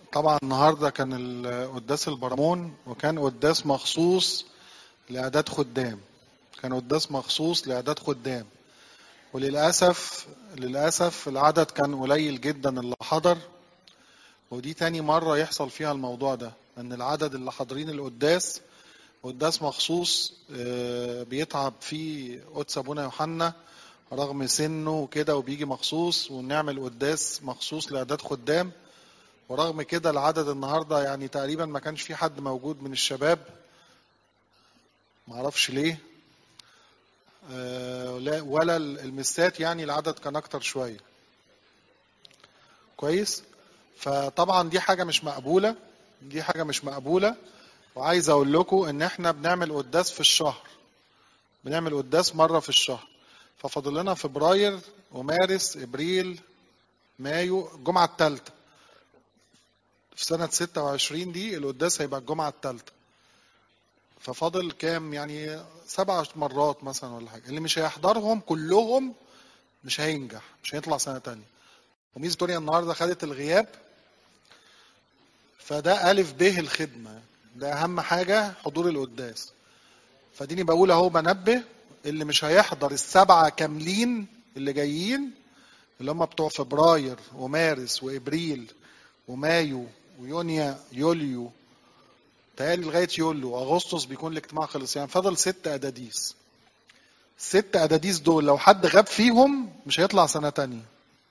طبعا النهارده كان ال- قداس البرامون وكان قداس مخصوص لاعداد خدام كان قداس مخصوص لاعداد خدام وللاسف للاسف العدد كان قليل جدا اللي حضر ودي تاني مرة يحصل فيها الموضوع ده ان العدد اللي حاضرين القداس قداس مخصوص آه، بيتعب فيه قدس ابونا يوحنا رغم سنه وكده وبيجي مخصوص ونعمل قداس مخصوص لاعداد خدام ورغم كده العدد النهارده يعني تقريبا ما كانش في حد موجود من الشباب معرفش ليه آه، لا- ولا المسات يعني العدد كان اكتر شويه كويس فطبعا دي حاجه مش مقبوله دي حاجه مش مقبوله وعايز اقول لكم ان احنا بنعمل قداس في الشهر بنعمل قداس مره في الشهر ففاضل لنا فبراير ومارس ابريل مايو الجمعه الثالثه في سنه 26 دي القداس هيبقى الجمعه الثالثه ففاضل كام يعني سبع مرات مثلا ولا حاجه اللي مش هيحضرهم كلهم مش هينجح مش هيطلع سنه تانية وميس فيكتوريا النهارده خدت الغياب فده ألف ب الخدمة ده أهم حاجة حضور القداس فديني بقول أهو بنبه اللي مش هيحضر السبعة كاملين اللي جايين اللي هم بتوع فبراير ومارس وإبريل ومايو ويونيو يوليو تهيألي لغاية يوليو أغسطس بيكون الاجتماع خلص يعني فضل ست أداديس ست أداديس دول لو حد غاب فيهم مش هيطلع سنة تانية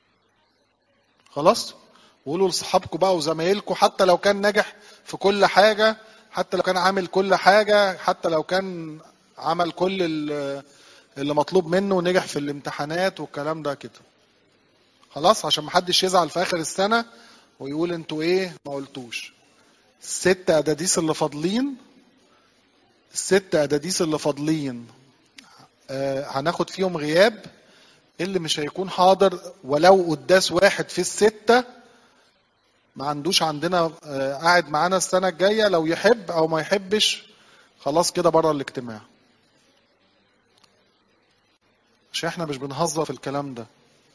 خلاص وقولوا لاصحابكم بقى وزمايلكم حتى لو كان ناجح في كل حاجه حتى لو كان عامل كل حاجه حتى لو كان عمل كل ال- اللي مطلوب منه ونجح في الامتحانات والكلام ده كده خلاص عشان محدش يزعل في اخر السنه ويقول انتوا ايه ما قلتوش الست اداديس اللي فاضلين الست اداديس اللي فاضلين آه هناخد فيهم غياب اللي مش هيكون حاضر ولو قداس واحد في الستة ما عندوش عندنا آه، قاعد معانا السنة الجاية لو يحب أو ما يحبش خلاص كده بره الاجتماع عشان احنا مش بنهزر في الكلام ده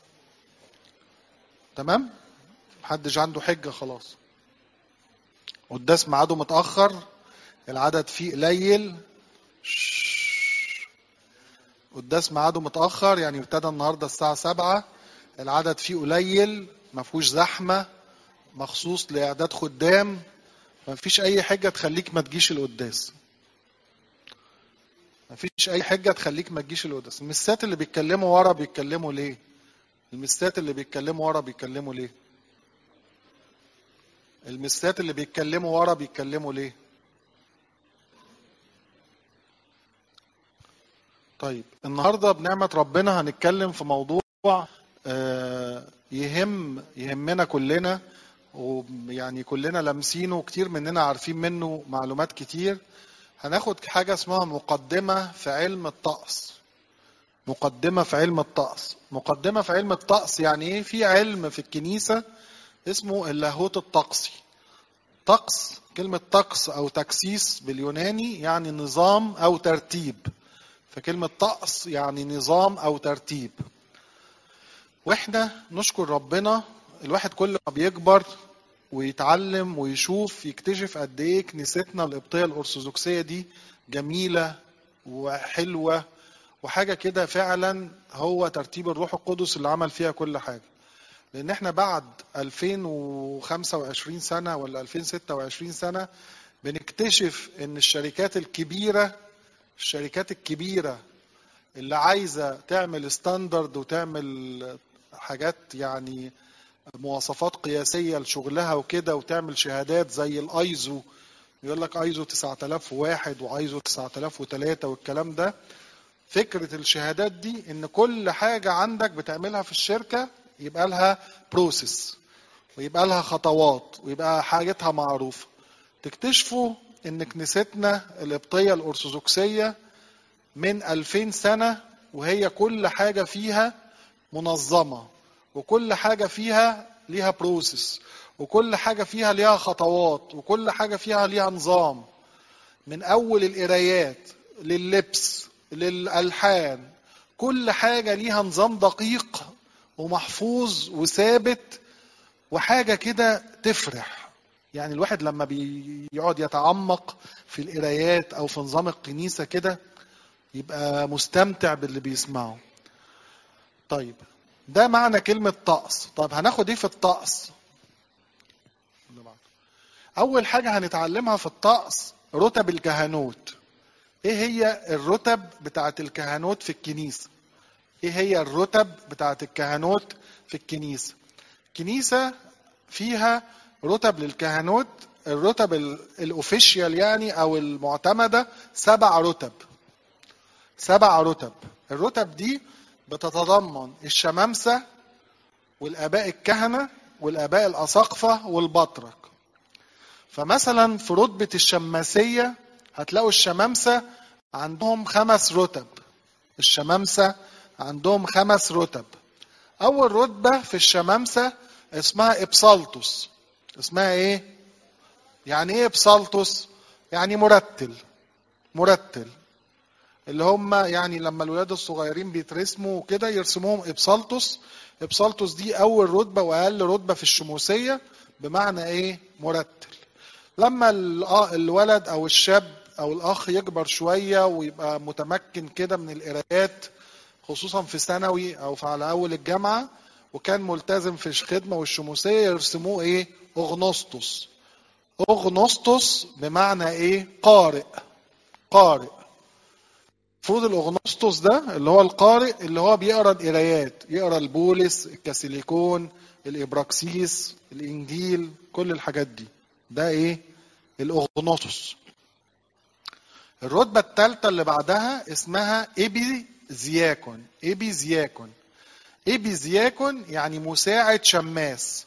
تمام محدش عنده حجة خلاص قداس ميعاده متأخر العدد فيه قليل شش. قداس ميعاده متأخر يعني ابتدى النهارده الساعة سبعة العدد فيه قليل ما فيهوش زحمة مخصوص لإعداد خدام ما فيش أي حجة تخليك ما تجيش القداس ما فيش أي حجة تخليك ما تجيش القداس المسات اللي بيتكلموا ورا بيتكلموا ليه المسات اللي بيتكلموا ورا بيتكلموا ليه المسات اللي بيتكلموا ورا بيتكلموا ليه طيب النهارده بنعمة ربنا هنتكلم في موضوع آه، يهم يهمنا كلنا ويعني كلنا لامسينه وكتير مننا عارفين منه معلومات كتير هناخد حاجة اسمها مقدمة في علم الطقس مقدمة في علم الطقس مقدمة في علم الطقس يعني ايه في علم في الكنيسة اسمه اللاهوت الطقسي طقس كلمة طقس أو تكسيس باليوناني يعني نظام أو ترتيب فكلمة طقس يعني نظام أو ترتيب واحنا نشكر ربنا الواحد كل ما بيكبر ويتعلم ويشوف يكتشف قد ايه كنيستنا القبطيه الارثوذكسيه دي جميله وحلوه وحاجه كده فعلا هو ترتيب الروح القدس اللي عمل فيها كل حاجه لان احنا بعد 2025 سنه ولا 2026 سنه بنكتشف ان الشركات الكبيره الشركات الكبيره اللي عايزه تعمل ستاندرد وتعمل حاجات يعني مواصفات قياسيه لشغلها وكده وتعمل شهادات زي الايزو يقول لك ايزو 9001 وايزو 9003 والكلام ده فكره الشهادات دي ان كل حاجه عندك بتعملها في الشركه يبقى لها بروسيس ويبقى لها خطوات ويبقى حاجتها معروفه تكتشفوا ان كنيستنا القبطيه الارثوذكسيه من 2000 سنة وهي كل حاجة فيها منظمة وكل حاجة فيها ليها بروسيس وكل حاجة فيها ليها خطوات وكل حاجة فيها ليها نظام من أول القرايات لللبس للألحان كل حاجة ليها نظام دقيق ومحفوظ وثابت وحاجة كده تفرح يعني الواحد لما بيقعد يتعمق في القرايات او في نظام الكنيسه كده يبقى مستمتع باللي بيسمعه طيب ده معنى كلمة طقس طب هناخد ايه في الطقس اول حاجة هنتعلمها في الطقس رتب الكهنوت ايه هي الرتب بتاعت الكهنوت في الكنيسة ايه هي الرتب بتاعت الكهنوت في الكنيسة الكنيسة فيها رتب للكهنوت الرتب الاوفيشيال يعني او المعتمدة سبع رتب سبع رتب الرتب دي بتتضمن الشمامسة والآباء الكهنة والآباء الأساقفة والبطرك فمثلا في رتبة الشماسية هتلاقوا الشمامسة عندهم خمس رتب الشمامسة عندهم خمس رتب أول رتبة في الشمامسة اسمها إبسالتوس اسمها إيه؟ يعني إيه إبسالتوس؟ يعني مرتل مرتل اللي هم يعني لما الولاد الصغيرين بيترسموا كده يرسموهم ابسالتوس ابسالتوس دي اول رتبه واقل رتبه في الشموسيه بمعنى ايه مرتل لما الولد او الشاب او الاخ يكبر شويه ويبقى متمكن كده من القرايات خصوصا في ثانوي او في على اول الجامعه وكان ملتزم في الخدمه والشموسيه يرسموه ايه اغنوستوس اغنوستوس بمعنى ايه قارئ قارئ المفروض الاغنوستوس ده اللي هو القارئ اللي هو بيقرا القرايات يقرا البولس الكاسيليكون الابراكسيس الانجيل كل الحاجات دي ده ايه الاغنوستوس الرتبه الثالثه اللي بعدها اسمها ايبي زياكون ايبي زياكون ايبي زياكون يعني مساعد شماس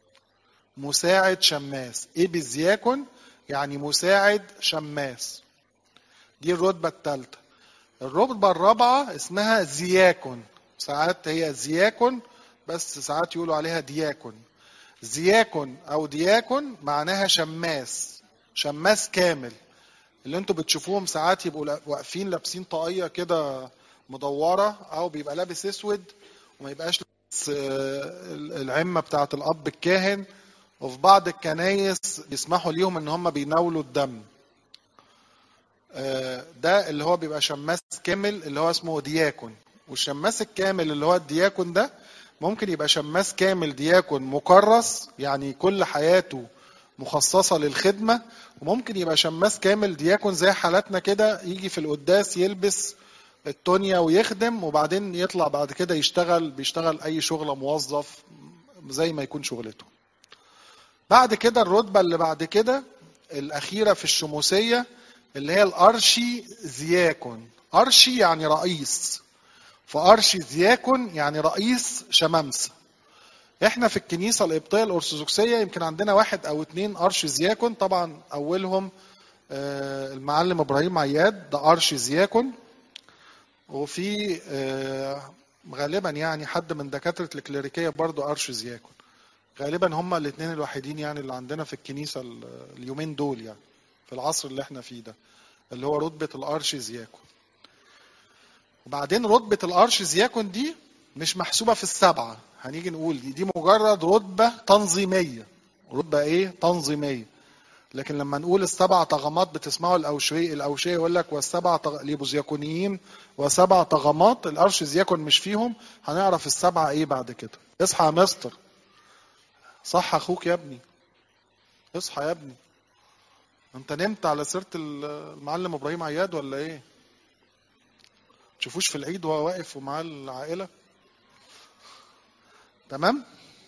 مساعد شماس ايبي زياكون يعني مساعد شماس دي الرتبه الثالثه الرتبة الرابعة اسمها زياكون ساعات هي زياكون بس ساعات يقولوا عليها دياكون زياكون أو دياكون معناها شماس شماس كامل اللي انتوا بتشوفوهم ساعات يبقوا واقفين لابسين طاقية كده مدورة أو بيبقى لابس أسود وما يبقاش لابس العمة بتاعة الأب الكاهن وفي بعض الكنايس بيسمحوا ليهم إن هم بيناولوا الدم ده اللي هو بيبقى شماس كامل اللي هو اسمه دياكون والشماس الكامل اللي هو الدياكون ده ممكن يبقى شماس كامل دياكون مكرس يعني كل حياته مخصصة للخدمة وممكن يبقى شماس كامل دياكون زي حالاتنا كده يجي في القداس يلبس التونيا ويخدم وبعدين يطلع بعد كده يشتغل بيشتغل أي شغلة موظف زي ما يكون شغلته بعد كده الرتبة اللي بعد كده الأخيرة في الشموسية اللي هي الارشي زياكون ارشي يعني رئيس فارشي زياكون يعني رئيس شمامسه احنا في الكنيسه القبطيه الارثوذكسيه يمكن عندنا واحد او اتنين ارشي زياكون طبعا اولهم المعلم ابراهيم عياد ده ارشي زياكون وفي غالبا يعني حد من دكاتره الكليريكيه برضه ارشي زياكون غالبا هم الاثنين الوحيدين يعني اللي عندنا في الكنيسه اليومين دول يعني في العصر اللي احنا فيه ده اللي هو رتبة الأرش زياكون وبعدين رتبة الأرش زياكون دي مش محسوبة في السبعة هنيجي نقول دي, دي مجرد رتبة تنظيمية رتبة ايه تنظيمية لكن لما نقول السبع طغمات بتسمعوا الأوشية الأوشية يقول لك والسبع طغ... ليبوزياكونيين وسبع طغمات الأرش زياكون مش فيهم هنعرف السبعة ايه بعد كده اصحى يا مستر صح اخوك يا ابني اصحى يا ابني انت نمت على سيره المعلم ابراهيم عياد ولا ايه تشوفوش في العيد وهو واقف ومعاه العائله تمام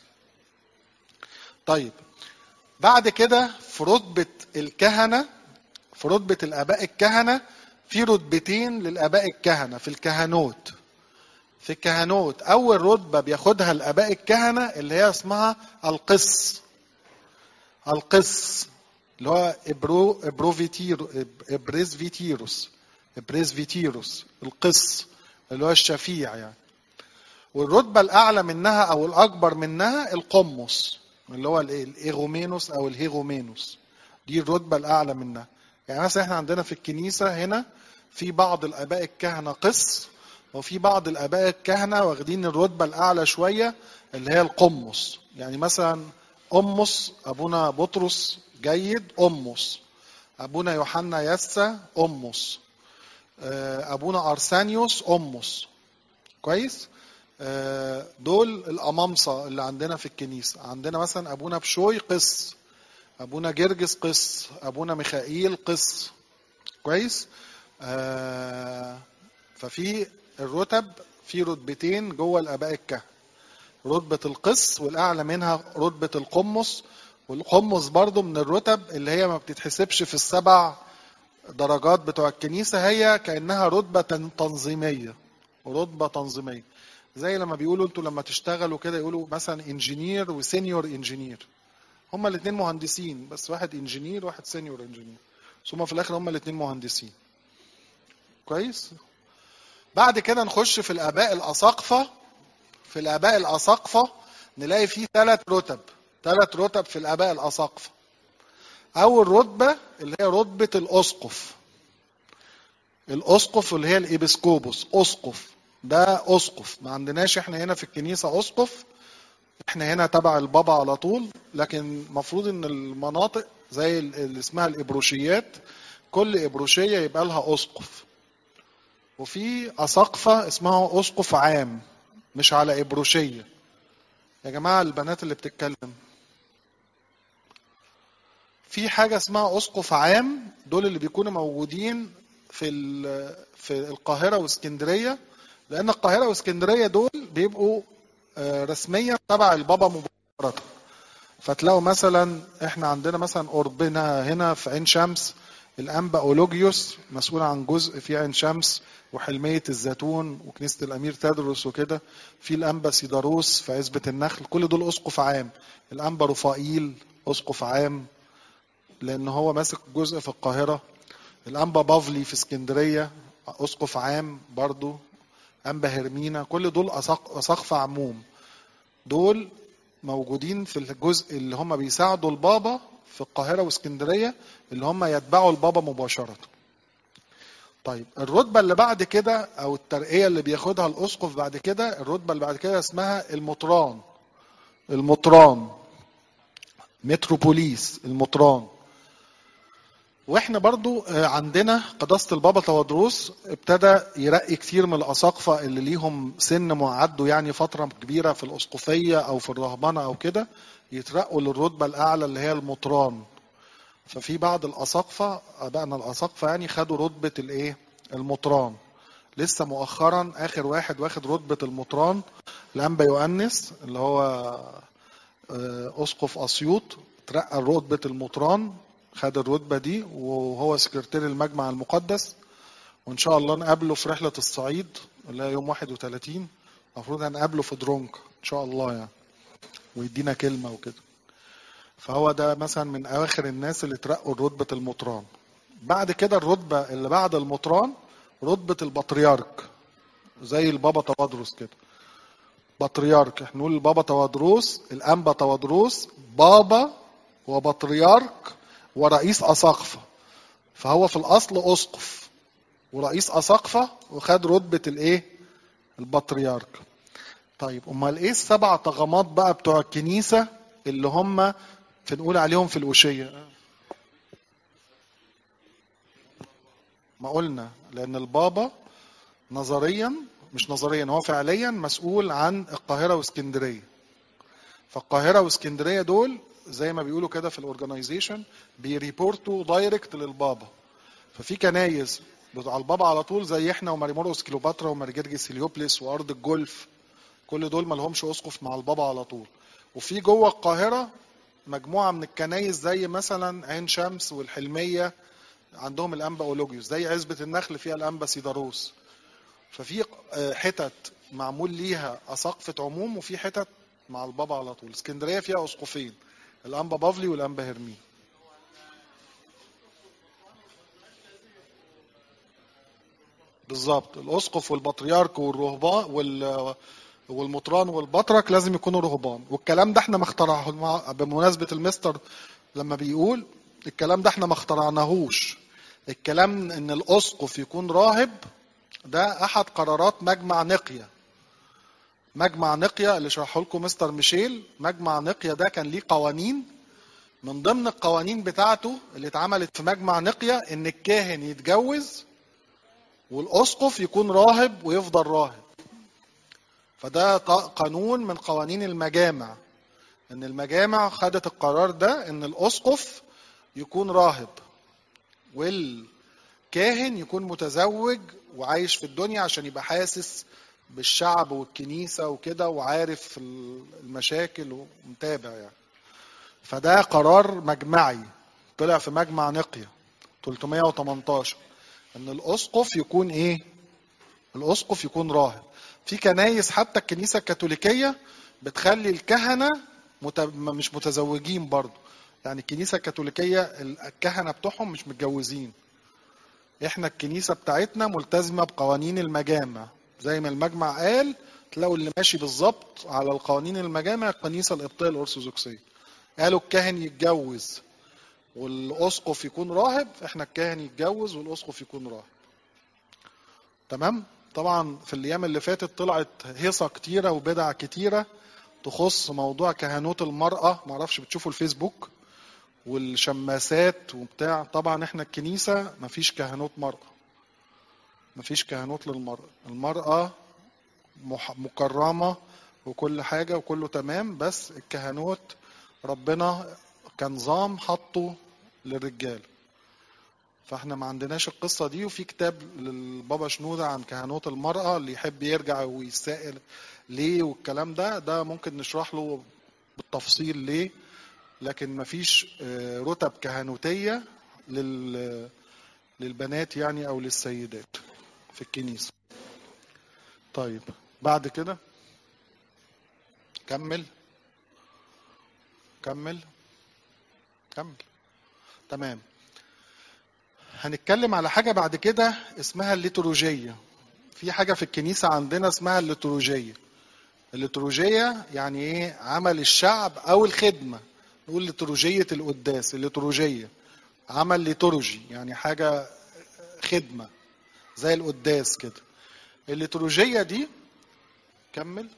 طيب بعد كده في رتبه الكهنه في رتبه الاباء الكهنه في رتبتين للاباء الكهنه في الكهنوت في الكهنوت اول رتبه بياخدها الاباء الكهنه اللي هي اسمها القس القس اللي هو إبرو إبروفيتيرو إبريزفيتيروس إبريزفيتيروس القس اللي هو الشفيع يعني والرتبة الأعلى منها أو الأكبر منها القمص اللي هو الإيغومينوس أو الهيغومينوس دي الرتبة الأعلى منها يعني مثلا احنا عندنا في الكنيسة هنا في بعض الآباء الكهنة قس وفي بعض الآباء الكهنة واخدين الرتبة الأعلى شوية اللي هي القمص يعني مثلا أمس أبونا بطرس جيد أمس أبونا يوحنا يسا أمس آه، أبونا أرسانيوس أمس كويس آه، دول الأمامصة اللي عندنا في الكنيسة عندنا مثلا أبونا بشوي قس أبونا جرجس قس أبونا ميخائيل قس كويس آه، ففي الرتب في رتبتين جوه الآباء الكهنة رتبة القس والأعلى منها رتبة القمص والقمص برضو من الرتب اللي هي ما بتتحسبش في السبع درجات بتوع الكنيسة هي كأنها رتبة تن- تنظيمية رتبة تنظيمية زي لما بيقولوا انتوا لما تشتغلوا كده يقولوا مثلا انجينير وسينيور انجينير هما الاثنين مهندسين بس واحد انجينير واحد سينيور انجينير بس هما في الاخر هما الاثنين مهندسين كويس بعد كده نخش في الاباء الاساقفه في الاباء الاساقفه نلاقي فيه ثلاث رتب ثلاث رتب في الاباء الاساقفه اول رتبه اللي هي رتبه الاسقف الاسقف اللي هي الابسكوبوس اسقف ده اسقف ما عندناش احنا هنا في الكنيسه اسقف احنا هنا تبع البابا على طول لكن المفروض ان المناطق زي ال- اللي اسمها الابروشيات كل ابروشيه يبقى لها اسقف وفي اساقفه اسمها اسقف عام مش على ابروشيه يا جماعه البنات اللي بتتكلم في حاجه اسمها اسقف عام دول اللي بيكونوا موجودين في ال- في القاهره واسكندريه لان القاهره واسكندريه دول بيبقوا آه، رسميا تبع البابا مباشره فتلاقوا مثلا احنا عندنا مثلا قربنا هنا في عين شمس الانبا اولوجيوس مسؤول عن جزء في عين شمس وحلميه الزيتون وكنيسه الامير تدرس وكده في الانبا سيداروس في عزبه النخل كل دول اسقف عام الانبا رفائيل اسقف عام لان هو ماسك جزء في القاهره الانبا بافلي في اسكندريه اسقف عام برضو انبا هرمينا كل دول أساق- اساقفه عموم دول موجودين في الجزء اللي هم بيساعدوا البابا في القاهره واسكندريه اللي هم يتبعوا البابا مباشره طيب الرتبه اللي بعد كده او الترقيه اللي بياخدها الاسقف بعد كده الرتبه اللي بعد كده اسمها المطران المطران متروبوليس المطران واحنا برضو آه، عندنا قداسة البابا تودروس ابتدى يرقي كتير من الأساقفة اللي ليهم سن معدوا يعني فترة كبيرة في الأسقفية أو في الرهبنة أو كده يترقوا للرتبة الأعلى اللي هي المطران ففي بعض الأساقفة أبائنا الأساقفة يعني خدوا رتبة الإيه؟ المطران لسه مؤخرا آخر واحد واخد رتبة المطران الأنبا يؤنس اللي هو آه، أسقف أسيوط ترقى رتبة المطران خد الرتبة دي وهو سكرتير المجمع المقدس وإن شاء الله نقابله في رحلة الصعيد اللي هي يوم 31 المفروض هنقابله في درونك إن شاء الله يعني ويدينا كلمة وكده فهو ده مثلا من أواخر الناس اللي ترقوا رتبة المطران بعد كده الرتبة اللي بعد المطران رتبة البطريرك زي البابا توادروس كده بطريرك احنا نقول البابا توادروس الانبا توادروس بابا وبطريرك ورئيس اساقفه فهو في الاصل اسقف ورئيس اساقفه وخد رتبه الايه البطريرك طيب امال ايه السبع طغمات بقى بتوع الكنيسه اللي هم بنقول عليهم في الوشيه ما قلنا لان البابا نظريا مش نظريا هو فعليا مسؤول عن القاهره واسكندريه فالقاهره واسكندريه دول زي ما بيقولوا كده في الاورجنايزيشن بيريبورتوا دايركت للبابا ففي كنايس بتوع البابا على طول زي احنا وماريمورغوس كليوباترا ومارجرجس هليوبلس وارض الجولف كل دول ما لهمش اسقف مع البابا على طول وفي جوه القاهره مجموعه من الكنايس زي مثلا عين شمس والحلميه عندهم الانبا اولوجيوس زي عزبه النخل فيها الانبا سيداروس ففي آه، حتت معمول ليها اساقفه عموم وفي حتت مع البابا على طول اسكندريه فيها اسقفين الانبا بافلي والانبا هرمين بالظبط الاسقف والبطريرك والرهبان وال والمطران والبطرك لازم يكونوا رهبان والكلام ده احنا ما اخترعه مع- بمناسبه المستر لما بيقول الكلام ده احنا ما اخترعناهوش الكلام ان الاسقف يكون راهب ده احد قرارات مجمع نقيه مجمع نقيا اللي شرحه لكم مستر ميشيل مجمع نقيا ده كان ليه قوانين من ضمن القوانين بتاعته اللي اتعملت في مجمع نقيا ان الكاهن يتجوز والاسقف يكون راهب ويفضل راهب فده قانون من قوانين المجامع ان المجامع خدت القرار ده ان الاسقف يكون راهب والكاهن يكون متزوج وعايش في الدنيا عشان يبقى حاسس بالشعب والكنيسه وكده وعارف المشاكل ومتابع يعني فده قرار مجمعي طلع في مجمع نقيا 318 ان الاسقف يكون ايه الاسقف يكون راهب في كنايس حتى الكنيسه الكاثوليكيه بتخلي الكهنه مت... مش متزوجين برضه يعني الكنيسه الكاثوليكيه الكهنه بتوعهم مش متجوزين احنا الكنيسه بتاعتنا ملتزمه بقوانين المجامع زي ما المجمع قال تلاقوا اللي ماشي بالظبط على القوانين المجامع الكنيسه القبطيه الارثوذكسيه قالوا الكاهن يتجوز والاسقف يكون راهب احنا الكاهن يتجوز والاسقف يكون راهب تمام طبعا في الايام اللي فاتت طلعت هيصه كتيره وبدع كتيره تخص موضوع كهنوت المراه معرفش بتشوفوا الفيسبوك والشماسات وبتاع طبعا احنا الكنيسه مفيش كهنوت مراه مفيش كهنوت للمراه المراه مكرمه وكل حاجه وكله تمام بس الكهنوت ربنا كنظام حطه للرجال فاحنا ما عندناش القصه دي وفي كتاب للبابا شنوده عن كهنوت المراه اللي يحب يرجع ويسائل ليه والكلام ده ده ممكن نشرح له بالتفصيل ليه لكن ما فيش رتب كهنوتيه لل للبنات يعني او للسيدات في الكنيسه طيب بعد كده كمل كمل كمل تمام هنتكلم على حاجة بعد كده اسمها الليتروجية في حاجة في الكنيسة عندنا اسمها الليتروجية الليتروجية يعني ايه عمل الشعب او الخدمة نقول ليتروجية القداس الليتروجية عمل ليتورجي يعني حاجة خدمة زي القداس كده الليتروجية دي كمل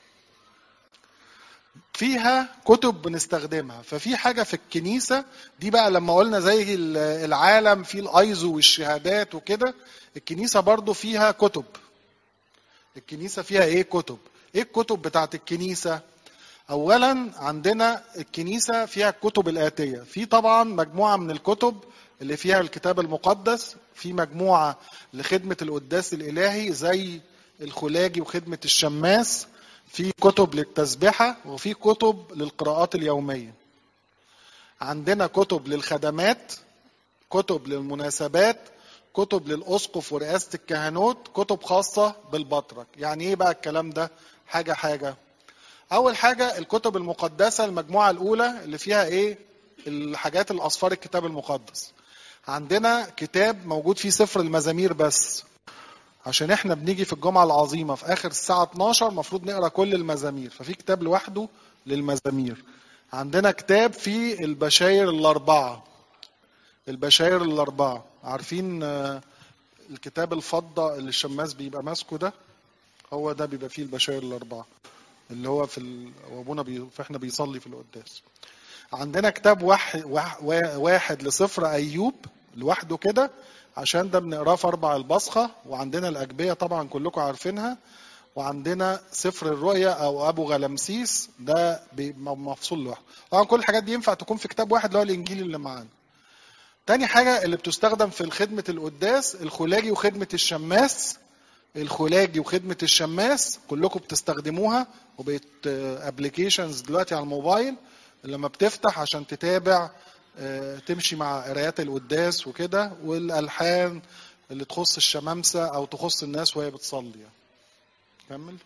فيها كتب بنستخدمها ففي حاجه في الكنيسه دي بقى لما قلنا زي العالم في الايزو والشهادات وكده الكنيسه برضو فيها كتب الكنيسه فيها ايه كتب ايه الكتب بتاعت الكنيسه اولا عندنا الكنيسه فيها الكتب الاتيه في طبعا مجموعه من الكتب اللي فيها الكتاب المقدس في مجموعه لخدمه القداس الالهي زي الخلاجي وخدمه الشماس في كتب للتسبحة وفي كتب للقراءات اليومية عندنا كتب للخدمات كتب للمناسبات كتب للأسقف ورئاسة الكهنوت كتب خاصة بالبطرك يعني ايه بقى الكلام ده حاجة حاجة أول حاجة الكتب المقدسة المجموعة الأولى اللي فيها ايه الحاجات الأصفار الكتاب المقدس عندنا كتاب موجود فيه سفر المزامير بس عشان احنا بنيجي في الجمعة العظيمة في آخر الساعة 12 المفروض نقرا كل المزامير ففي كتاب لوحده للمزامير عندنا كتاب فيه البشاير الأربعة البشاير الأربعة عارفين الكتاب الفضة اللي الشماس بيبقى ماسكه ده هو ده بيبقى فيه البشاير الأربعة اللي هو في ال... وابونا بي... فاحنا بيصلي في القداس عندنا كتاب واحد, واحد لسفر أيوب لوحده كده عشان ده بنقراه في اربع البصخه وعندنا الاجبيه طبعا كلكم عارفينها وعندنا سفر الرؤيا او ابو غلمسيس ده مفصول لوحده طبعا كل الحاجات دي ينفع تكون في كتاب واحد اللي هو الانجيل اللي معانا تاني حاجه اللي بتستخدم في خدمه القداس الخلاجي وخدمه الشماس الخلاجي وخدمه الشماس كلكم بتستخدموها وبقت ابلكيشنز دلوقتي على الموبايل لما بتفتح عشان تتابع تمشي مع قرايات القداس وكده والالحان اللي تخص الشمامسه او تخص الناس وهي بتصلي يعني. كمل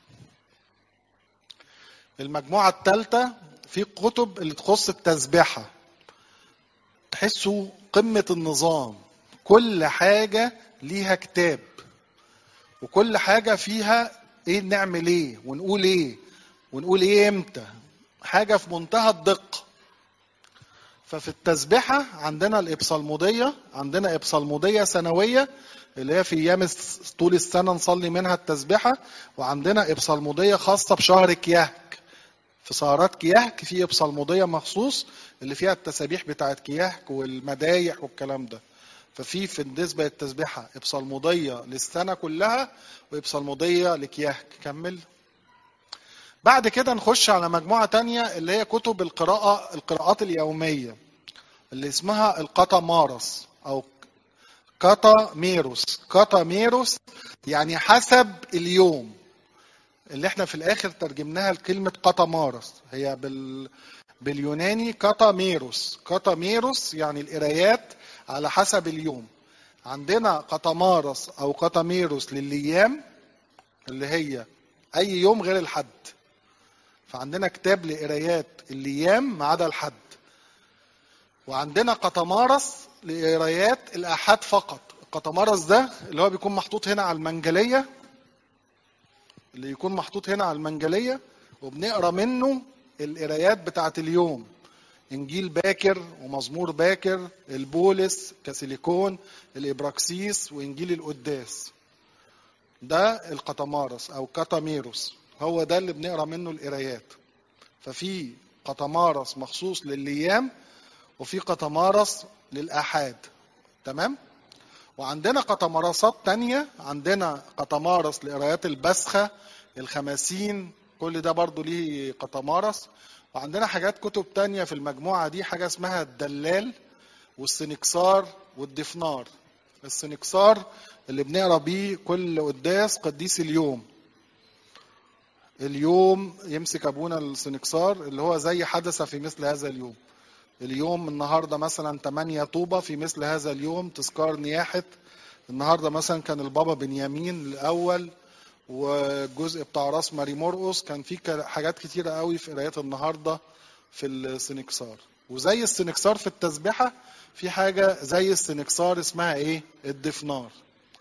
المجموعه الثالثه في كتب اللي تخص التسبحه تحسوا قمه النظام كل حاجه ليها كتاب وكل حاجه فيها ايه نعمل ايه ونقول ايه ونقول ايه امتى حاجه في منتهى الدقه ففي التسبحة عندنا الإبصالمودية عندنا إبصالمودية سنوية اللي هي في أيام الس- طول السنة نصلي منها التسبحة وعندنا إبصالمودية خاصة بشهر كيهك في سهرات كيهك في إبصالمودية مخصوص اللي فيها التسابيح بتاعت كيهك والمدايح والكلام ده ففي في بالنسبة للتسبحة إبصالمودية للسنة كلها وإبصالمودية لكيهك كمل بعد كده نخش على مجموعة تانية اللي هي كتب القراءة القراءات اليومية اللي اسمها القطمارس أو كاتا ميروس كاتا ميروس يعني حسب اليوم اللي احنا في الاخر ترجمناها لكلمة قطمارس هي بال باليوناني كاتا ميروس كاتا ميروس يعني القرايات على حسب اليوم عندنا قطمارس او قطميروس للايام اللي هي اي يوم غير الحد فعندنا كتاب لقرايات الايام ما عدا الحد وعندنا قطمارس لقرايات الاحاد فقط القطمارس ده اللي هو بيكون محطوط هنا على المنجليه اللي يكون محطوط هنا على المنجليه وبنقرا منه القرايات بتاعت اليوم انجيل باكر ومزمور باكر البولس كاسيليكون الابراكسيس وانجيل القداس ده القطمارس او كاتاميروس هو ده اللي بنقرا منه القرايات ففي قطمارس مخصوص للايام وفي قطمارس للآحاد تمام وعندنا قطمارسات تانية عندنا قطمارس لقرايات البسخة الخماسين كل ده برضو ليه قطمارس وعندنا حاجات كتب تانية في المجموعة دي حاجة اسمها الدلال والسنكسار والدفنار السنكسار اللي بنقرا بيه كل قداس قديس اليوم اليوم يمسك ابونا السنكسار اللي هو زي حدث في مثل هذا اليوم اليوم النهارده مثلا 8 طوبه في مثل هذا اليوم تذكار نياحه النهارده مثلا كان البابا بنيامين الاول والجزء بتاع راس ماري مرقس كان في ك- حاجات كتيره قوي في قرايات النهارده في السنكسار وزي السنكسار في التسبحه في حاجه زي السنكسار اسمها ايه الدفنار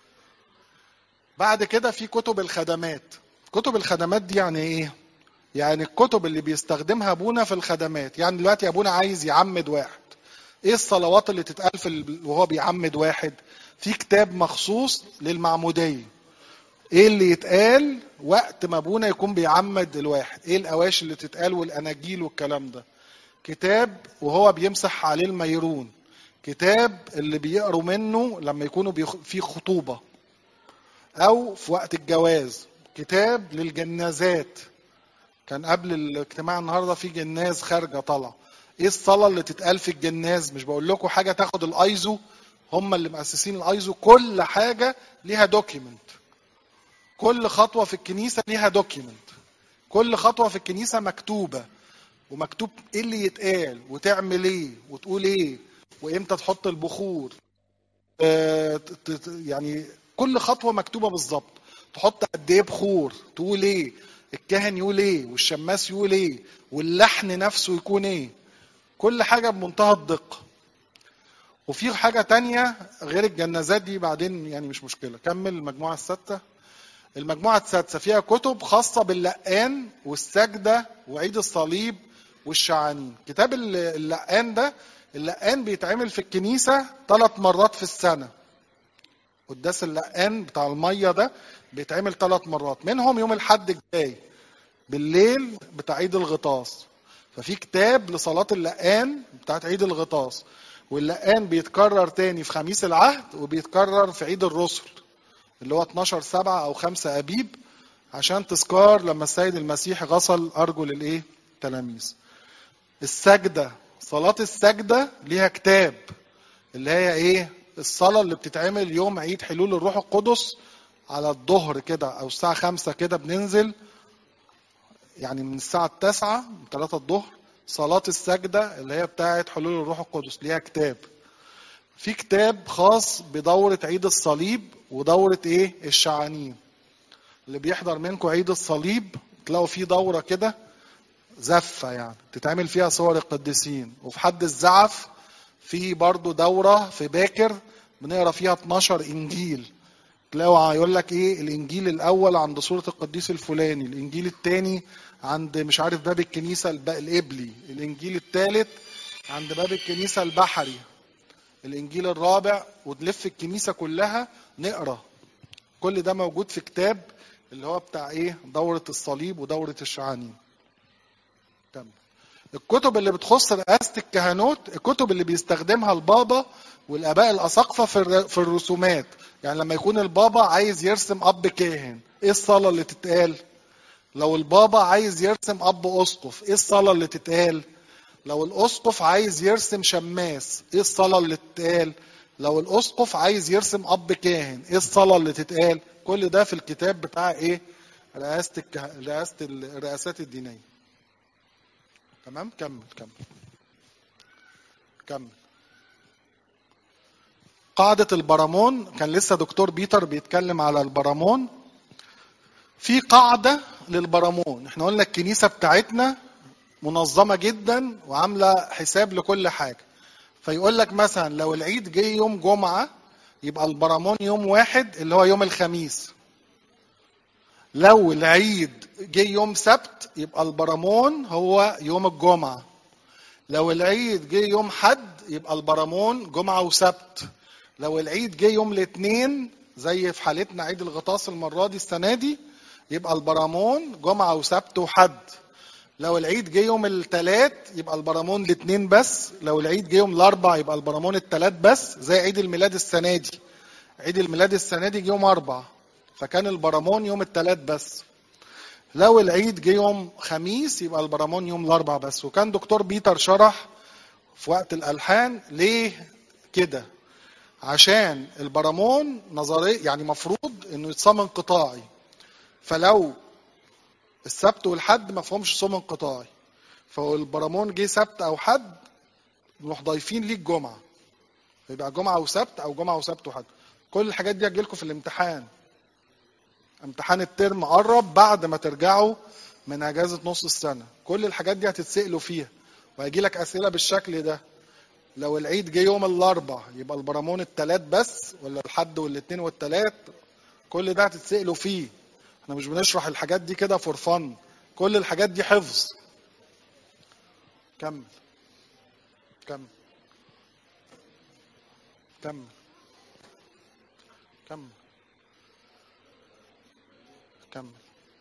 بعد كده في كتب الخدمات كتب الخدمات دي يعني ايه يعني الكتب اللي بيستخدمها ابونا في الخدمات يعني دلوقتي ابونا عايز يعمد واحد ايه الصلوات اللي تتقال في ال- وهو بيعمد واحد في كتاب مخصوص للمعموديه ايه اللي يتقال وقت ما ابونا يكون بيعمد الواحد ايه الاواشي اللي تتقال والاناجيل والكلام ده كتاب وهو بيمسح عليه الميرون كتاب اللي بيقروا منه لما يكونوا بيخ... في خطوبه او في وقت الجواز كتاب للجنازات كان قبل الاجتماع النهارده في جناز خارجه طالعه ايه الصلاه اللي تتقال في الجناز مش بقول لكم حاجه تاخد الايزو هم اللي مؤسسين الايزو كل حاجه ليها دوكيمنت كل خطوه في الكنيسه ليها دوكيمنت كل خطوه في الكنيسه مكتوبه ومكتوب ايه اللي يتقال وتعمل ايه وتقول ايه وامتى تحط البخور آه، ت- ت- يعني كل خطوه مكتوبه بالظبط تحط قد ايه بخور تقول ايه الكاهن يقول ايه والشماس يقول ايه واللحن نفسه يكون ايه كل حاجه بمنتهى الدقه وفي حاجه تانية غير الجنازات دي بعدين يعني مش مشكله كمل المجموعه السادسه المجموعه السادسه فيها كتب خاصه باللقان والسجده وعيد الصليب والشعانين كتاب الل- اللقان ده اللقان بيتعمل في الكنيسه ثلاث مرات في السنه قداس اللقان بتاع الميه ده بيتعمل ثلاث مرات منهم يوم الحد الجاي بالليل بتاع عيد الغطاس ففي كتاب لصلاة اللقان بتاعت عيد الغطاس واللقان بيتكرر تاني في خميس العهد وبيتكرر في عيد الرسل اللي هو 12 سبعة أو 5 أبيب عشان تذكار لما السيد المسيح غسل أرجل الإيه؟ التلاميذ. السجدة صلاة السجدة ليها كتاب اللي هي إيه؟ الصلاة اللي بتتعمل يوم عيد حلول الروح القدس على الظهر كده أو الساعة 5 كده بننزل يعني من الساعة التاسعة من 3 الظهر صلاة السجدة اللي هي بتاعة حلول الروح القدس ليها كتاب في كتاب خاص بدورة عيد الصليب ودورة ايه الشعانين اللي بيحضر منكم عيد الصليب تلاقوا فيه دورة كده زفة يعني تتعمل فيها صور القديسين وفي حد الزعف في برضو دورة في باكر بنقرا فيها 12 انجيل تلاقوا يقول لك ايه الانجيل الاول عند سوره القديس الفلاني الانجيل الثاني عند مش عارف باب الكنيسه الب- القبلي الانجيل الثالث عند باب الكنيسة البحري الإنجيل الرابع ونلف الكنيسة كلها نقرأ كل ده موجود في كتاب اللي هو بتاع إيه دورة الصليب ودورة الشعانين تمام الكتب اللي بتخص رئاسة الكهنوت الكتب اللي بيستخدمها البابا والآباء الأساقفة في الر- في الرسومات يعني لما يكون البابا عايز يرسم أب كاهن إيه الصلاة اللي تتقال لو البابا عايز يرسم أب أسقف إيه الصلاة اللي تتقال لو الأسقف عايز يرسم شماس إيه الصلاة اللي تتقال لو الأسقف عايز يرسم أب كاهن إيه الصلاة اللي تتقال كل ده في الكتاب بتاع إيه رئاسة الكه... رئاسة الرئاسات الدينية تمام كمل كمل كمل قاعدة البرامون كان لسه دكتور بيتر بيتكلم على البرامون في قاعدة للبرامون احنا قلنا الكنيسة بتاعتنا منظمة جدا وعاملة حساب لكل حاجة فيقول لك مثلا لو العيد جه يوم جمعة يبقى البرامون يوم واحد اللي هو يوم الخميس لو العيد جه يوم سبت يبقى البرامون هو يوم الجمعة لو العيد جه يوم حد يبقى البرامون جمعة وسبت لو العيد جه يوم الاثنين زي في حالتنا عيد الغطاس المرة دي السنة دي يبقى البرامون جمعة وسبت وحد لو العيد جه يوم الثلاث يبقى البرامون الاثنين بس لو العيد جه يوم الاربع يبقى البرامون الثلاث بس زي عيد الميلاد السنة دي عيد الميلاد السنة دي جه يوم أربع فكان البرامون يوم الثلاث بس لو العيد جه يوم خميس يبقى البرامون يوم الاربع بس وكان دكتور بيتر شرح في وقت الالحان ليه كده عشان البرامون نظري يعني مفروض انه يتصام انقطاعي فلو السبت والحد ما فيهمش صوم انقطاعي فالبرامون جه سبت او حد نروح ضايفين ليه الجمعه يبقى جمعه وسبت او جمعه وسبت وحد كل الحاجات دي هتجيلكم في الامتحان امتحان الترم قرب بعد ما ترجعوا من اجازه نص السنه كل الحاجات دي هتتسالوا فيها وهيجي لك اسئله بالشكل ده لو العيد جه يوم الاربع يبقى البرامون التلات بس ولا الحد والاثنين والتلات كل ده هتتسالوا فيه احنا مش بنشرح الحاجات دي كده فور فن كل الحاجات دي حفظ كمل كمل كمل كمل كمل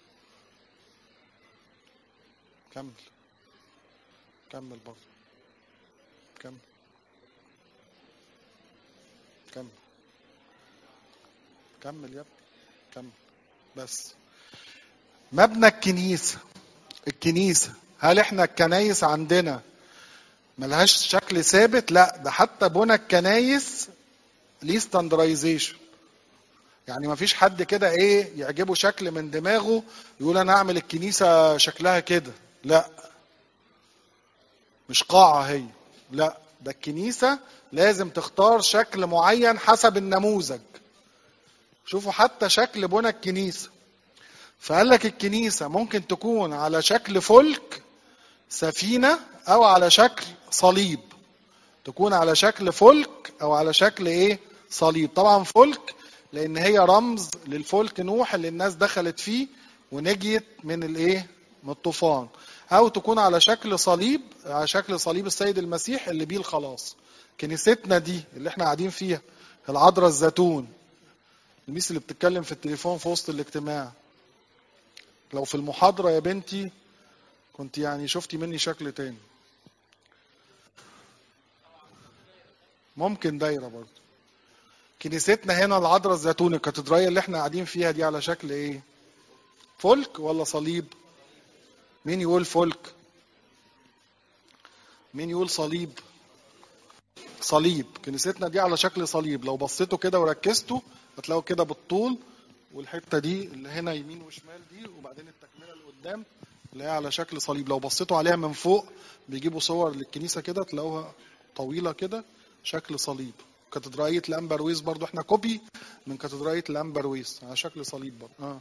كمل كمل برضه كمل كمل كمل يا ابني كمل بس مبنى الكنيسة الكنيسة هل احنا الكنايس عندنا ملهاش شكل ثابت لا ده حتى بنى الكنايس ليه ستاندرايزيشن يعني ما فيش حد كده ايه يعجبه شكل من دماغه يقول انا اعمل الكنيسة شكلها كده لا مش قاعة هي لا ده الكنيسة لازم تختار شكل معين حسب النموذج شوفوا حتى شكل بنى الكنيسة فقال لك الكنيسة ممكن تكون على شكل فلك سفينة أو على شكل صليب تكون على شكل فلك أو على شكل إيه صليب طبعا فلك لأن هي رمز للفلك نوح اللي الناس دخلت فيه ونجيت من الإيه من الطوفان أو تكون على شكل صليب على شكل صليب السيد المسيح اللي بيه الخلاص كنيستنا دي اللي احنا قاعدين فيها العذراء الزيتون الميس اللي بتتكلم في التليفون في وسط الاجتماع لو في المحاضرة يا بنتي كنت يعني شفتي مني شكل تاني ممكن دايرة برضه كنيستنا هنا العذراء الزيتون الكاتدرائية اللي احنا قاعدين فيها دي على شكل ايه فلك ولا صليب مين يقول فلك مين يقول صليب صليب كنيستنا دي على شكل صليب لو بصيتوا كده وركزتوا هتلاقوا كده بالطول والحته دي اللي هنا يمين وشمال دي وبعدين التكمله اللي قدام اللي هي على شكل صليب لو بصيتوا عليها من فوق بيجيبوا صور للكنيسه كده تلاقوها طويله كده شكل صليب كاتدرائيه الامبرويس برضو احنا كوبي من كاتدرائيه الامبرويس على شكل صليب برضو اه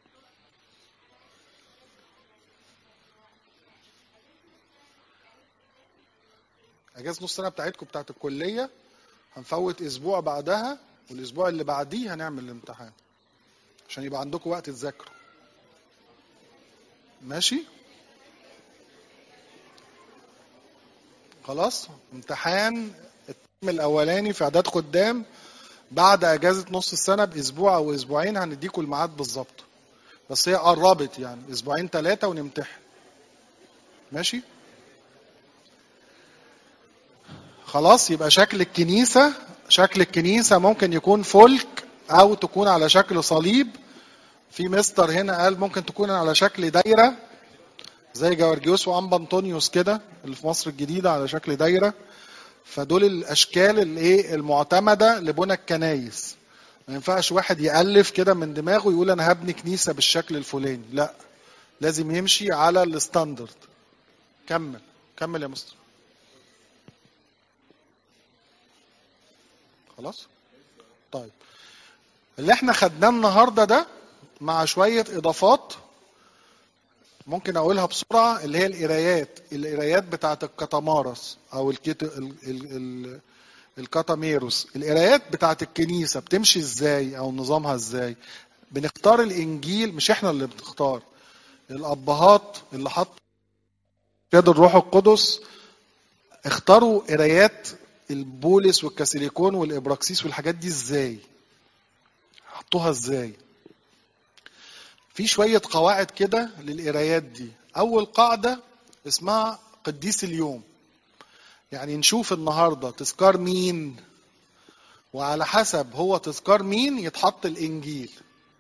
اجازه نص سنه بتاعتكم بتاعت الكليه هنفوت اسبوع بعدها والاسبوع اللي بعديه هنعمل الامتحان عشان يبقى عندكم وقت تذاكروا ماشي خلاص امتحان الترم الاولاني في اعداد خدام بعد اجازه نص السنه باسبوع او اسبوعين هنديكوا الميعاد بالظبط بس هي قربت يعني اسبوعين ثلاثه ونمتحن ماشي خلاص يبقى شكل الكنيسه شكل الكنيسه ممكن يكون فلك او تكون على شكل صليب في مستر هنا قال ممكن تكون على شكل دايره زي جورجيوس وانبا انطونيوس كده اللي في مصر الجديده على شكل دايره فدول الاشكال الايه المعتمده لبنى الكنايس ما ينفعش واحد يالف كده من دماغه يقول انا هبني كنيسه بالشكل الفلاني لا لازم يمشي على الستاندرد كمل كمل يا مستر خلاص طيب اللي احنا خدناه النهارده ده مع شويه اضافات ممكن اقولها بسرعه اللي هي القرايات القرايات بتاعه الكتامارس او الكت... ال... ال... ال... الكاتاميروس القرايات بتاعه الكنيسه بتمشي ازاي او نظامها ازاي بنختار الانجيل مش احنا اللي بنختار الابهات اللي حطوا يد الروح القدس اختاروا قرايات البولس والكاسيليكون والابراكسيس والحاجات دي ازاي حطوها ازاي في شوية قواعد كده للقرايات دي أول قاعدة اسمها قديس اليوم يعني نشوف النهاردة تذكار مين وعلى حسب هو تذكار مين يتحط الإنجيل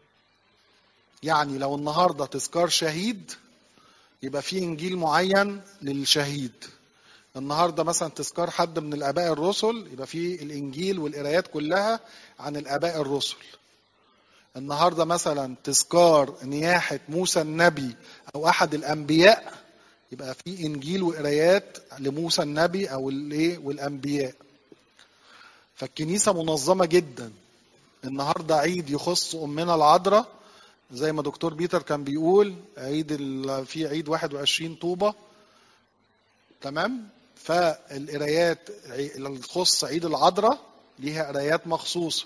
يعني لو النهاردة تذكار شهيد يبقى في إنجيل معين للشهيد النهارده مثلا تذكار حد من الآباء الرسل يبقى في الإنجيل والقرايات كلها عن الآباء الرسل النهارده مثلا تذكار نياحة موسى النبي أو أحد الأنبياء يبقى في إنجيل وقرايات لموسى النبي أو الإيه والأنبياء. فالكنيسة منظمة جدا. النهارده عيد يخص أمنا العذراء زي ما دكتور بيتر كان بيقول عيد في عيد 21 طوبة تمام؟ فالقرايات اللي تخص عيد العذراء ليها قرايات مخصوصه.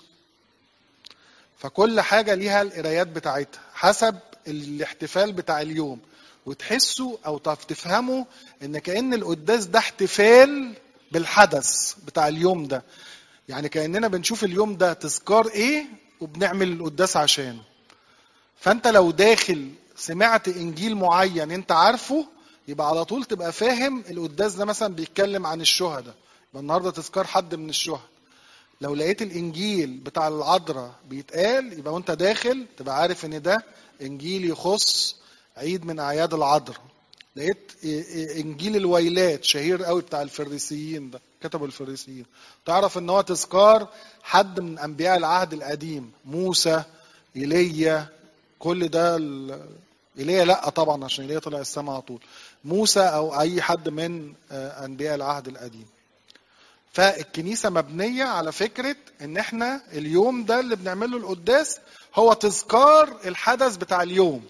فكل حاجة ليها القرايات بتاعتها حسب الاحتفال بتاع اليوم وتحسوا او تفهموا ان كأن القداس ده احتفال بالحدث بتاع اليوم ده يعني كأننا بنشوف اليوم ده تذكار ايه وبنعمل القداس عشانه فانت لو داخل سمعت انجيل معين انت عارفه يبقى على طول تبقى فاهم القداس ده مثلا بيتكلم عن الشهداء يبقى النهارده تذكار حد من الشهداء لو لقيت الانجيل بتاع العذراء بيتقال يبقى وانت داخل تبقى عارف ان ده انجيل يخص عيد من اعياد العذراء لقيت انجيل الويلات شهير قوي بتاع الفريسيين ده كتبوا الفريسيين تعرف ان هو تذكار حد من انبياء العهد القديم موسى ايليا كل ده ال... ايليا لا طبعا عشان ايليا طلع السماء على طول موسى او اي حد من انبياء العهد القديم فالكنيسه مبنيه على فكره ان احنا اليوم ده اللي بنعمله القداس هو تذكار الحدث بتاع اليوم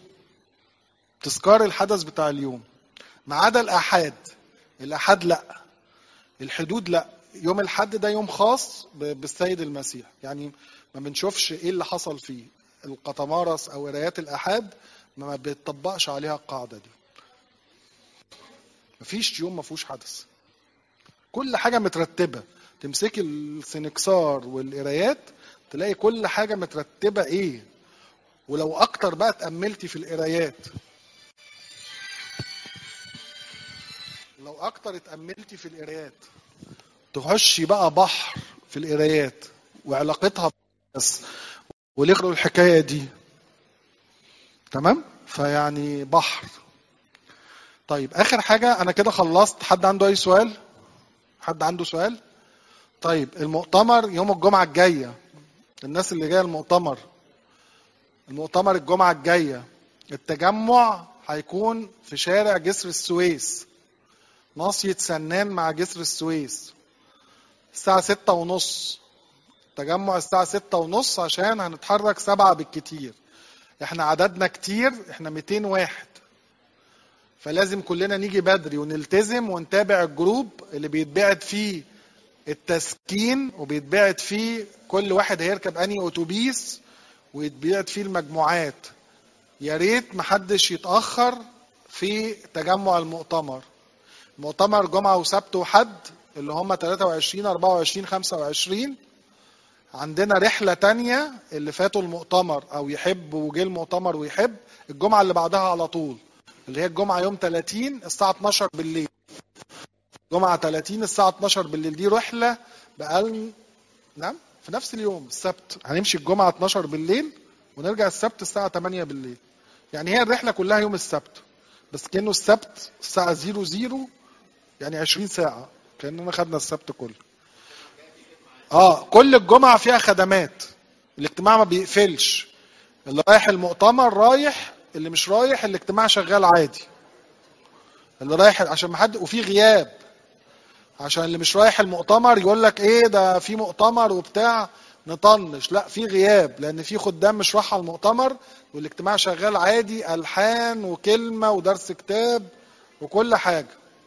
تذكار الحدث بتاع اليوم ما عدا الاحاد الاحاد لا الحدود لا يوم الحد ده يوم خاص بالسيد المسيح يعني ما بنشوفش ايه اللي حصل فيه القطمارس او قرايات الاحاد ما بيتطبقش عليها القاعده دي مفيش يوم ما فيهوش حدث كل حاجه مترتبه تمسكي السنكسار والقرايات تلاقي كل حاجه مترتبه ايه ولو اكتر بقى تاملتي في القرايات لو اكتر اتاملتي في القرايات تخشي بقى بحر في القرايات وعلاقتها بس وليه الحكايه دي تمام فيعني بحر طيب اخر حاجه انا كده خلصت حد عنده اي سؤال حد عنده سؤال طيب المؤتمر يوم الجمعه الجايه الناس اللي جايه المؤتمر المؤتمر الجمعه الجايه التجمع هيكون في شارع جسر السويس ناصية سنان مع جسر السويس الساعة ستة ونص تجمع الساعة ستة ونص عشان هنتحرك سبعة بالكتير احنا عددنا كتير احنا 200 واحد فلازم كلنا نيجي بدري ونلتزم ونتابع الجروب اللي بيتبعت فيه التسكين وبيتبعت فيه كل واحد هيركب انهي اتوبيس ويتبعت فيه المجموعات يا ريت محدش يتاخر في تجمع المؤتمر مؤتمر جمعة وسبت وحد اللي هم 23 24 25 عندنا رحلة تانية اللي فاتوا المؤتمر أو يحب وجه المؤتمر ويحب الجمعة اللي بعدها على طول اللي هي الجمعة يوم 30 الساعة 12 بالليل جمعة 30 الساعة 12 بالليل دي رحلة بقال نعم في نفس اليوم السبت هنمشي الجمعة 12 بالليل ونرجع السبت الساعة 8 بالليل يعني هي الرحلة كلها يوم السبت بس كأنه السبت الساعة 00 يعني 20 ساعة كأننا خدنا السبت كله اه كل الجمعة فيها خدمات الاجتماع ما بيقفلش اللي رايح المؤتمر رايح اللي مش رايح الاجتماع شغال عادي اللي رايح عشان ما حد وفي غياب عشان اللي مش رايح المؤتمر يقول لك ايه ده في مؤتمر وبتاع نطنش لا في غياب لان في خدام مش رايحه المؤتمر والاجتماع شغال عادي الحان وكلمه ودرس كتاب وكل حاجه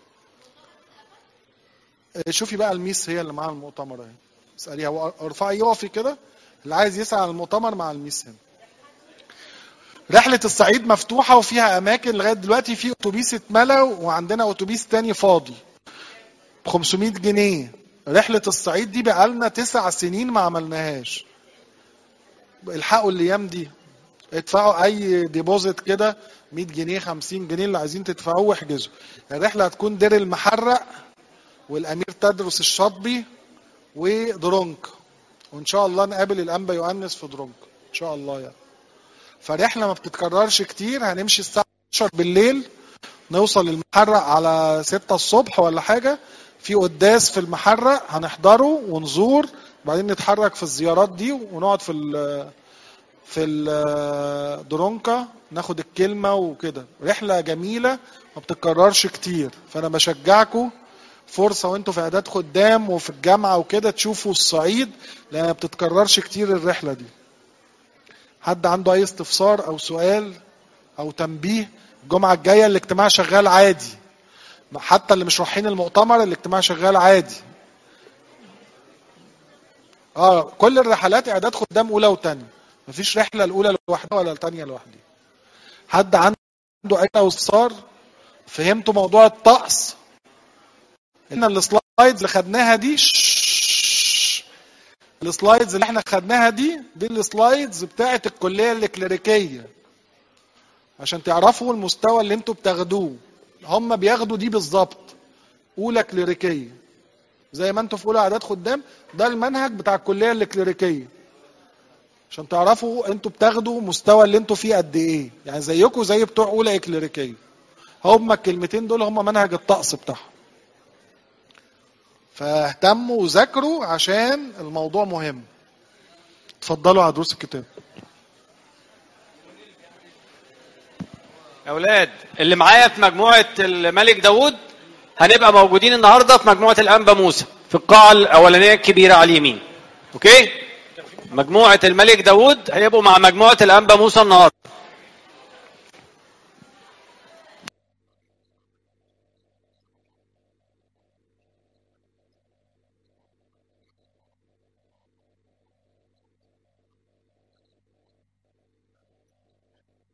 شوفي بقى الميس هي اللي معاها المؤتمر اهي اساليها ارفعي يقفي كده اللي عايز يسال عن المؤتمر مع الميس هنا رحلة الصعيد مفتوحة وفيها أماكن لغاية دلوقتي في أتوبيس اتملى وعندنا أتوبيس تاني فاضي ب 500 جنيه رحلة الصعيد دي بقالنا تسع سنين ما عملناهاش الحقوا الأيام دي ادفعوا أي ديبوزيت كده 100 جنيه 50 جنيه اللي عايزين تدفعوه واحجزوا الرحلة هتكون دير المحرق والأمير تدرس الشاطبي ودرونك وإن شاء الله نقابل الأنبا يؤنس في درونك إن شاء الله يعني فرحلة ما بتتكررش كتير هنمشي الساعة 10 بالليل نوصل المحرق على 6 الصبح ولا حاجة في قداس في المحرق هنحضره ونزور وبعدين نتحرك في الزيارات دي ونقعد في ال في الدرونكا ناخد الكلمة وكده رحلة جميلة ما بتتكررش كتير فأنا بشجعكم فرصة وانتوا في إعداد خدام وفي الجامعة وكده تشوفوا الصعيد لأن ما بتتكررش كتير الرحلة دي حد عنده اي استفسار او سؤال او تنبيه الجمعه الجايه الاجتماع شغال عادي حتى اللي مش رايحين المؤتمر الاجتماع شغال عادي اه كل الرحلات اعداد خدام اولى وثانيه مفيش رحله الاولى لوحدها ولا الثانيه لوحدها حد عنده اي استفسار فهمتوا موضوع الطقس ان السلايدز اللي خدناها دي السلايدز اللي احنا خدناها دي دي السلايدز بتاعه الكليه الكليريكيه عشان تعرفوا المستوى اللي انتوا بتاخدوه هم بياخدوا دي بالظبط اولى كليريكيه زي ما انتوا في اولى اعداد خدام ده المنهج بتاع الكليه الكليريكيه عشان تعرفوا انتوا بتاخدوا مستوى اللي انتوا فيه قد ايه يعني زيكم زي بتوع اولى كليريكيه هم الكلمتين دول هم منهج الطقس بتاعهم فاهتموا وذاكروا عشان الموضوع مهم اتفضلوا على دروس الكتاب يا اولاد اللي معايا في مجموعه الملك داوود هنبقى موجودين النهارده في مجموعه الانبا موسى في القاعه الاولانيه الكبيره على اليمين اوكي مجموعه الملك داوود هيبقوا مع مجموعه الانبا موسى النهارده